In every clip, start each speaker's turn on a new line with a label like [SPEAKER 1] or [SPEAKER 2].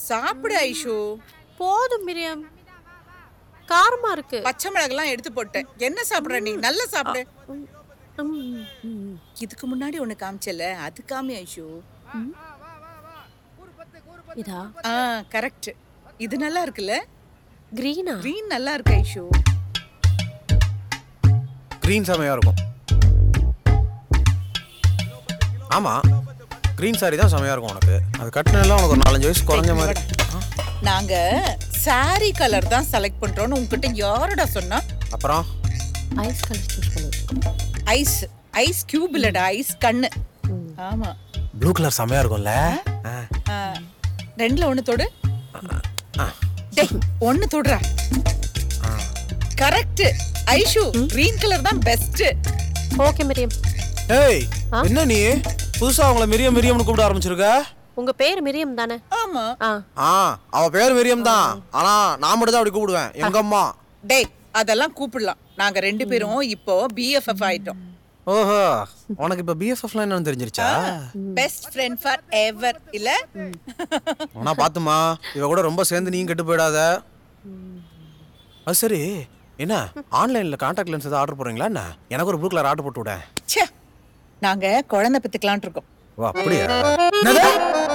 [SPEAKER 1] சாப்பிடு ஐஷு
[SPEAKER 2] போதும் மிரியம் காரமா இருக்கு
[SPEAKER 1] பச்சை மிளகெல்லாம் எடுத்து போட்டேன் என்ன சாப்பிடுற நீ நல்லா சாப்பிடு
[SPEAKER 2] ம், ம், ம்.
[SPEAKER 1] இதுக்கு முன்னாடி ஒண்ணு காமிச்சல அது காமி ஐஷு
[SPEAKER 2] இதா
[SPEAKER 1] ஆ கரெக்ட் இது நல்லா இருக்குல்ல
[SPEAKER 2] கிரீனா
[SPEAKER 1] green நல்லா இருக்கு ஐஷு
[SPEAKER 3] க்ரீன் செமையா இருக்கும் ஆமா க்ரீன் சாரி தான் செமையா இருக்கும் உனக்கு அது கட்டினெல்லாம் உனக்கு ஒரு நாலஞ்சு வயசு குறைஞ்ச மாதிரி
[SPEAKER 1] நாங்க சாரி கலர் தான் செலக்ட் பண்றோம்னு உங்ககிட்ட யாருடா சொன்னா
[SPEAKER 3] அப்புறம்
[SPEAKER 2] ஐஸ் கலர் சூஸ் பண்ணிருக்கோம்
[SPEAKER 1] ஐஸ் ஐஸ் கியூப் இல்லடா ஐஸ் கண்ணு ஆமா
[SPEAKER 3] ப்ளூ கலர் செமையா இருக்கும்ல ஆ.
[SPEAKER 1] ஆ, ரெண்டுல ஒண்ணு தொடு டேய் ஒண்ணு தொடுறா கரெக்ட் ஐஷு green கலர் தான் பெஸ்ட்
[SPEAKER 2] ஓகே மிரியம்
[SPEAKER 3] ஏய் என்ன நீ புதுசா அவங்கள மிரியம் மிரியம்னு கூப்பிட ஆரம்பிச்சிருக்க
[SPEAKER 2] உங்க பேர் மிரியம் தானே
[SPEAKER 1] ஆமா
[SPEAKER 2] ஆ
[SPEAKER 3] ஆ அவ பேர் மிரியம் தான் ஆனா நான் மட்டும் தான் அப்படி கூப்பிடுவேன் எங்க அம்மா
[SPEAKER 1] டேய் அதெல்லாம் கூப்பிடலாம் நாங்க ரெண்டு பேரும் இப்போ பிஎஃப்எஃப் ஆயிட்டோம்
[SPEAKER 3] ஓஹோ உனக்கு இப்ப பிஎஃப்எஃப்லாம் என்னன்னு தெரிஞ்சிருச்சா
[SPEAKER 1] பெஸ்ட் ஃப்ரெண்ட் ஃபார் எவர் இல்ல
[SPEAKER 3] ஆனா பாத்துமா இவ கூட ரொம்ப சேர்ந்து நீயும் கெட்டு போயிடாத அது சரி என்ன ஆன்லைன்ல கான்டாக்ட் லென்ஸ் ஏதாவது ஆர்டர் போறீங்களா என்ன எனக்கு ஒரு ப்ளூ கலர் ஆர்டர் போட்டு விட
[SPEAKER 1] ச்சே நாங்க குழந்தை பெத்துக்கலாம்னு இருக்கோம்
[SPEAKER 3] ஓ அப்படியா என்னது?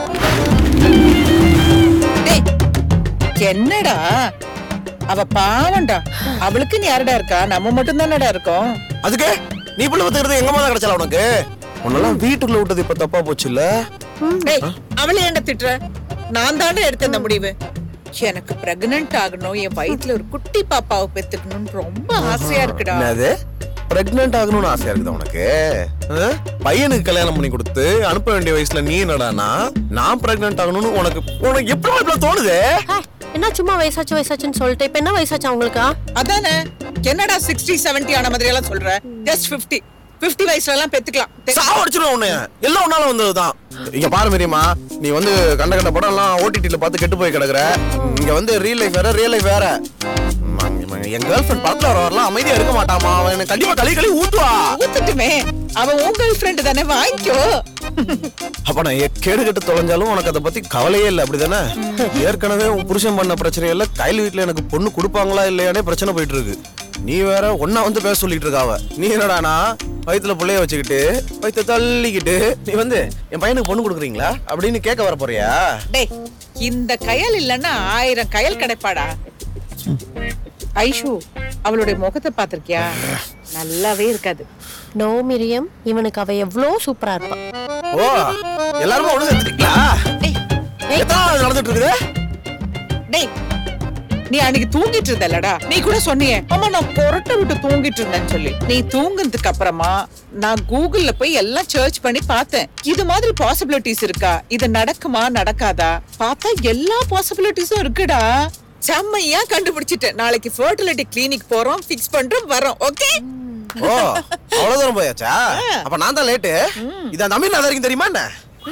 [SPEAKER 1] டேய் என்னடா அவ பாவம்டா அவளுக்கு நீ யாரடா இருக்கா நம்ம மட்டும் தானடா இருக்கோம்
[SPEAKER 3] அதுக்கு நீ புள்ள பத்துக்கிறது எங்க தான் கிடைச்சல உனக்கு உன்னெல்லாம் வீட்டுக்குள்ள விட்டது இப்ப தப்பா போச்சு இல்ல
[SPEAKER 1] டேய் அவளை என்ன திட்டுற நான் தானே எடுத்த இந்த முடிவு எனக்கு பிரெக்னன்ட் ஆகணும் என் வயித்துல ஒரு குட்டி பாப்பாவை பெத்துக்கணும்னு ரொம்ப ஆசையா இருக்குடா
[SPEAKER 3] என்னது பிரெக்னென்ட் ஆகணும்னு ஆசையா இருக்குதா உனக்கு ஆ? பையனுக்கு கல்யாணம் பண்ணி கொடுத்து அனுப்ப வேண்டிய வயசுல நீ என்னடானா நான் பிரெக்னென்ட் ஆகணும்னு உனக்கு உனக்கு எப்படி இவ்வளவு தோணுது
[SPEAKER 2] ஹே, என்ன சும்மா வயசாச்சு வயசாச்சுன்னு சொல்லிட்டு இப்ப என்ன வயசாச்சு அவங்களுக்கா
[SPEAKER 1] அதானே என்னடா சிக்ஸ்டி செவன்டி ஆன மாதிரி எல்லாம் சொல்ற ஜஸ்ட் பிப்டி பிப்டி வயசுல எல்லாம் பெத்துக்கலாம்
[SPEAKER 3] சாவடிச்சிருவேன் உன்னை எல்லாம் உன்னால வந்ததுதான் இங்க பாரு மீரியம்மா நீ வந்து கண்ட கண்ட படம் எல்லாம் ஓடிடில பார்த்து கெட்டு போய் கிடக்குற இங்க வந்து ரியல் லைஃப் வேற ரியல் லைஃப் வேற ம், ம், என் கேர்ள் ஃபிரெண்ட் பக்கத்துல வரலாம் அமைதியா இருக்க மாட்டாமா அவன் எனக்கு கண்டிப்பா களி களி ஊத்துவா
[SPEAKER 1] ஊத்துட்டுமே அவ உன் கேர்ள் ஃப்ரெண்ட் தானே வாங்கிக்கோ
[SPEAKER 3] அப்ப நான் எ- கேடு கெட்டு தொலைஞ்சாலும் உனக்கு அதை பத்தி கவலையே இல்லை அப்படிதானே ஏற்கனவே உன் புருஷன் பண்ண பிரச்சனையில கையில் வீட்டுல எனக்கு பொண்ணு கொடுப்பாங்களா இல்லையானே பிரச்சனை போயிட்டு இருக்கு நீ வேற ஒன்னா வந்து பேச சொல்லிட்டு இருக்காவ நீ என்னடானா வயித்துல புள்ளைய வச்சுக்கிட்டு வயிற்ற தள்ளிக்கிட்டு நீ வந்து என் பையனுக்கு பொண்ணு கொடுக்குறீங்களா அப்படின்னு கேட்க வர போறியா
[SPEAKER 1] டேய் இந்த கயல் இல்லன்னா ஆயிரம் கயல் கிடைப்பாடா ஐஷு அவளுடைய முகத்தை பாத்திருக்கியா நல்லாவே இருக்காது
[SPEAKER 2] நோ மிரியம் இவனுக்கு அவ எவ்வளோ சூப்பரா இருப்பா
[SPEAKER 3] ஓ எல்லாருமே ஒண்ணு சேர்த்துட்டீங்களா
[SPEAKER 1] டேய்
[SPEAKER 3] எத்தனை நாள் நடந்துட்டு இருக்குது
[SPEAKER 1] டேய் நீ அன்னைக்கு தூங்கிட்டு இருந்தல்லடா நீ கூட சொன்னியே ஆமா நான் புரட்ட விட்டு தூங்கிட்டு இருந்தேன்னு சொல்லி நீ தூங்குனதுக்கு அப்புறமா நான் கூகுள்ல போய் எல்லாம் சர்ச் பண்ணி பார்த்தேன் இது மாதிரி பாசிபிலிட்டிஸ் இருக்கா இது நடக்குமா நடக்காதா பார்த்தா எல்லா பாசிபிலிட்டிஸும் இருக்குடா செம்மையா கண்டுபிடிச்சிட்டேன் நாளைக்கு ஃபர்டிலிட்டி கிளினிக் போறோம் ஃபிக்ஸ் பண்றோம் வரோம் ஓகே
[SPEAKER 3] ஓ அவ்வளவு தூரம் போயாச்சா அப்ப நான் தான் லேட்டு இது அந்த அமீர் வரைக்கும் தெரியுமா என்ன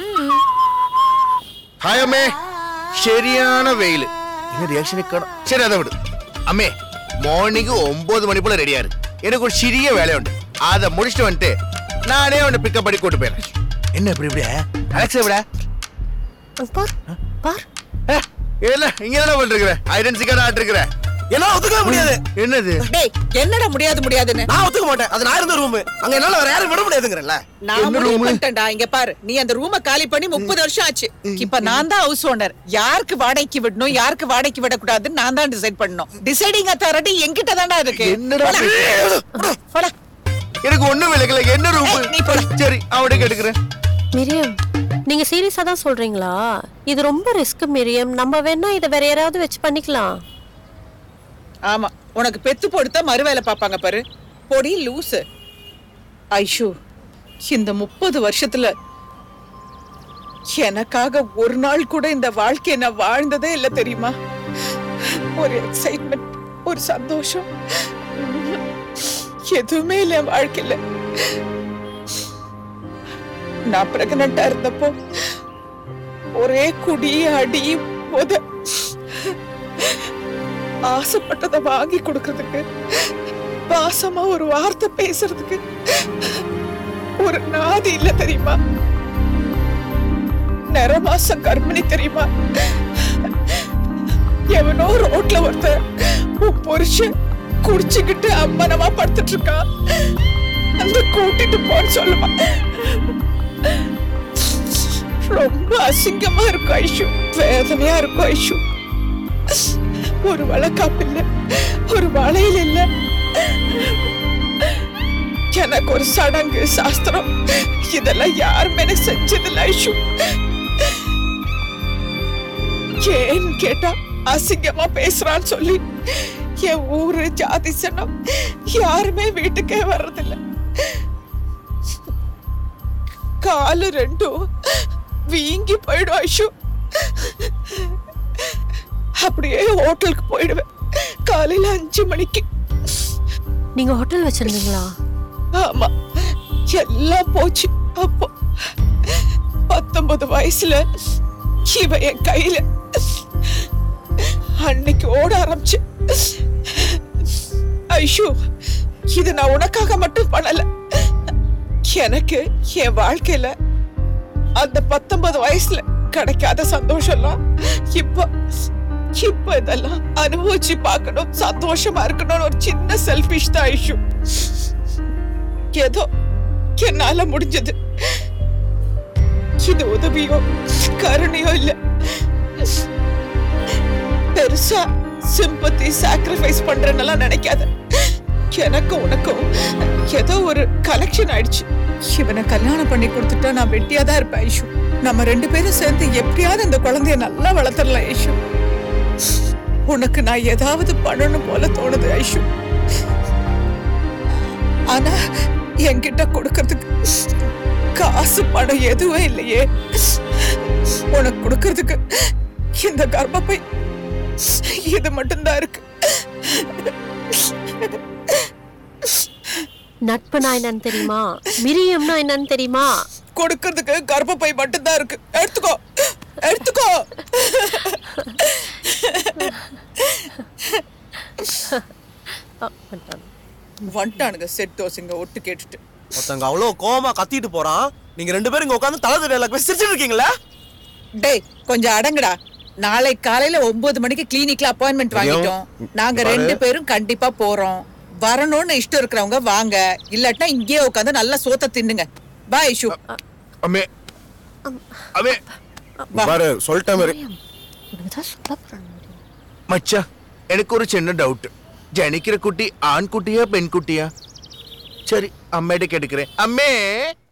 [SPEAKER 4] ஹாய் அம்மே சரியான வெயில் என்ன ரியாக்ஷன் சரி அதை விடு அம்மே மார்னிங் ஒன்பது மணி போல ரெடியா இரு எனக்கு ஒரு சிறிய வேலை உண்டு அதை முடிச்சுட்டு வந்துட்டு நானே உன்னை பிக்கப் பண்ணி கூட்டு போயிடுறேன் என்ன இப்படி இப்படி அலெக்ஸா விட
[SPEAKER 2] பார் பார்
[SPEAKER 4] இல்ல இங்க என்ன பண்ணிருக்கிற ஐடென்டிக்கா ஆட்டிருக்கிற
[SPEAKER 3] என்ன ஒத்துக்க முடியாது
[SPEAKER 4] என்னது
[SPEAKER 1] டேய் என்னடா முடியாது முடியாதுன்னு
[SPEAKER 3] நான் ஒத்துக்க மாட்டேன் அது நான் இருந்த ரூம் அங்க என்னால வேற யாரும் விட முடியாதுங்கிறல்ல
[SPEAKER 1] நான் முடிவு பண்ணிட்டேன்டா இங்க பாரு நீ அந்த ரூம காலி பண்ணி முப்பது வருஷம் ஆச்சு இப்ப நான் தான் ஹவுஸ் ஓனர் யாருக்கு வாடகைக்கு விடணும் யாருக்கு வாடகைக்கு விடக்கூடாதுன்னு நான் தான் டிசைட் பண்ணணும் டிசைடிங் அத்தாரிட்டி என்கிட்ட தான்டா இருக்கு
[SPEAKER 4] என்னடா
[SPEAKER 1] போடா. போடா.
[SPEAKER 4] எனக்கு ஒண்ணும் விளக்கல என்ன ரூம்
[SPEAKER 1] ஏய், நீ போடா.
[SPEAKER 4] சரி அவனுக்கு எடுக்கிறேன்
[SPEAKER 2] மிரியம் நீங்க சீரியஸா தான் சொல்றீங்களா இது ரொம்ப ரிஸ்க் மிரியம் நம்ம வேணா இதை வேற யாராவது வச்சு பண்ணிக்கலாம்
[SPEAKER 1] ஆமா உனக்கு பெத்து போடுத்தா மறு வேலை பாப்பாங்க பாரு பொடி லூசு ஐஷு இந்த முப்பது வருஷத்துல எனக்காக ஒரு நாள் கூட இந்த வாழ்க்கையை நான் வாழ்ந்ததே இல்ல தெரியுமா ஒரு எக்ஸைட்மெண்ட் ஒரு சந்தோஷம் எதுவுமே இல்ல என் வாழ்க்கையில நான் பிரெக்னண்டா இருந்தப்போ ஒரே குடி அடி போத ஆசைப்பட்டதை வாங்கி கொடுக்கறதுக்கு பாசமா ஒரு வார்த்தை பேசுறதுக்கு ஒரு நாதி இல்ல தெரியுமா நிற மாசம் கர்ப்பிணி தெரியுமா எவனோ ரோட்ல ஒருத்தன் உன் புருஷன் குடிச்சுக்கிட்டு அம்மனமா படுத்துட்டு இருக்கான் அந்த கூட்டிட்டு போன்னு சொல்லுமா ரொம்ப அசிங்கமா இருக்கும் ஐஷு வேதனையா இருக்கும் ஐஷு ஒரு வழக்காப்பு இல்ல ஒரு வளையல் இல்ல எனக்கு ஒரு சடங்கு சாஸ்திரம் இதெல்லாம் யாருமே எனக்கு செஞ்சதில்ல ஐஷு ஏன்னு கேட்டா அசிங்கமா பேசுறான்னு சொல்லி என் ஊரு ஜாதி சனம் யாருமே வீட்டுக்கே வர்றதில்ல காலு ரெண்டும் வீங்கி போயிடும் ஐஷு அப்படியே ஹோட்டலுக்கு போயிடுவேன் காலையில அஞ்சு மணிக்கு
[SPEAKER 2] நீங்க ஹோட்டல் வச்சிருந்தீங்களா
[SPEAKER 1] ஆமா எல்லாம் போச்சு அப்போ பத்தொன்பது வயசுல இவ என் கையில அன்னைக்கு ஓட ஆரம்பிச்சு ஐஷு இது நான் உனக்காக மட்டும் பண்ணல எனக்கு என் வாழ்க்கையில அந்த பத்தொன்பது வயசுல கிடைக்காத சந்தோஷம்லாம் இப்ப இப்ப இதெல்லாம் அனுபவிச்சு பார்க்கணும் சந்தோஷமா இருக்கணும்னு ஒரு சின்ன செல்பிஷ் தான் ஐஷு ஏதோ என்னால முடிஞ்சது இது உதவியோ கருணையோ இல்ல பெருசா சிம்பத்தி சாக்ரிஃபைஸ் பண்றேன்னெல்லாம் நினைக்காத எனக்கும் உனக்கும் ஏதோ ஒரு கலெக்ஷன் ஆயிடுச்சு இவனை கல்யாணம் பண்ணி கொடுத்துட்டா நான் வெட்டியா தான் இருப்பேன் ஐஷு நம்ம ரெண்டு பேரும் சேர்ந்து எப்படியாவது இந்த குழந்தைய நல்லா வளர்த்துடலாம் ஐஷு உனக்கு நான் ஏதாவது பண்ணணும் போல தோணுது ஐஷு ஆனா என்கிட்ட கொடுக்கறதுக்கு காசு பணம் எதுவும் இல்லையே உனக்கு கொடுக்கறதுக்கு இந்த கர்ப்பப்பை இது மட்டும்தான் இருக்கு
[SPEAKER 2] நட்புனா என்னன்னு தெரியுமா மிரியம்னா என்னன்னு தெரியுமா
[SPEAKER 1] கொடுக்கறதுக்கு கர்ப்பப்பை மட்டும்தான் இருக்கு எடுத்துக்கோ எடுத்துக்கோ
[SPEAKER 2] அ, வந்துட்டாங்க.
[SPEAKER 1] வந்துட்டானுங்க செட் தோசைங்க ஒட்டு கேட்டுட்டு
[SPEAKER 3] ஒருத்தங்க அவ்வளோ கோவமா கத்திட்டு போறான் நீங்க ரெண்டு பேரும் இங்க உட்காந்து தலை தெரியல போய் சிரிச்சிட்டு இருக்கீங்களா
[SPEAKER 1] டேய் கொஞ்சம் அடங்குடா நாளை காலையில ஒன்பது மணிக்கு கிளினிக்ல அப்பாயின்மெண்ட் வாங்கிட்டோம் நாங்க
[SPEAKER 3] பாரு.
[SPEAKER 1] ரெண்டு பேரும் கண்டிப்பா போறோம் வரணும்னு இஷ்டம் இருக்கிறவங்க வாங்க இல்லாட்டினா இங்கேயே உட்காந்து நல்லா சோத்த தின்னுங்க பா ஐஷு
[SPEAKER 4] அம்மே அம்மே
[SPEAKER 3] பாரு சொல்லிட்டேன் மாதிரி
[SPEAKER 2] இவனுங்க தான் சொல்ல போறாங்க
[SPEAKER 4] மச்சா எனக்கு ஒரு சின்ன டவுட் ஜனிக்கிற குட்டி ஆண் குட்டியா பெண் குட்டியா சரி அம்மையிட்ட கேட்டுக்கிறேன் அம்மே